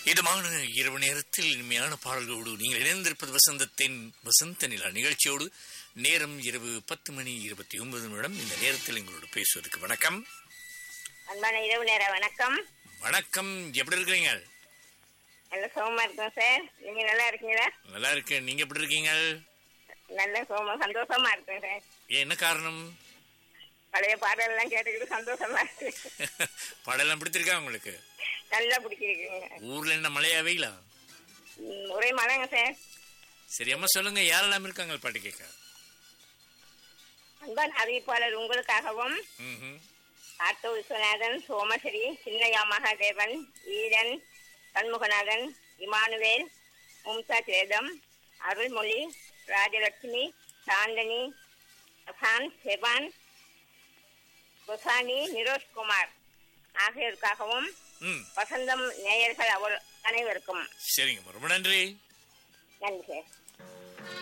இதமான இரவு நேரத்தில் இனிமையான பாடல்களோடு நீங்கள் இணைந்திருப்பது வசந்தத்தின் வசந்த நிலா நிகழ்ச்சியோடு நேரம் இரவு பத்து மணி இருபத்தி ஒன்பது நிமிடம் இந்த நேரத்தில் எங்களோடு பேசுவதற்கு வணக்கம் அன்பான இரவு நேர வணக்கம் வணக்கம் எப்படி இருக்கிறீங்க நல்ல சோகமா இருக்கும் சார் நீங்க நல்லா இருக்கீங்களா நல்லா இருக்கு நீங்க எப்படி இருக்கீங்க நல்ல சோகமா சந்தோஷமா இருக்கும் சார் ஏன் என்ன காரணம் பழைய பாடல் எல்லாம் கேட்டுக்கிட்டு சந்தோஷமா இருக்கு பாடலாம் பிடித்திருக்கா உங்களுக்கு நல்லா பிடிச்சிருக்குங்க ஊர்ல என்ன மழையா வெயிலா ம், ஒரே மழைங்க சார் சரி அம்மா சொல்லுங்க யாரெல்லாம் இருக்காங்க பாட்டு கேட்க அன்பான அறிவிப்பாளர் உங்களுக்காகவும் ம்ஹும். ஆட்டோ விஸ்வநாதன் சோமஸ்ரீ சின்னையா மகாதேவன் ஈரன் சண்முகநாதன் இமானுவேல் மும்தாஜ் வேதம் அருள்மொழி ராஜலட்சுமி சாந்தனி அசான் செபான் குசானி நிரோஷ்குமார் ஆகியோருக்காகவும் ம் வசந்தம் நேயர்கள் அவர் அனைவருக்கும் சரிங்க ரொம்ப நன்றி நன்றி சார்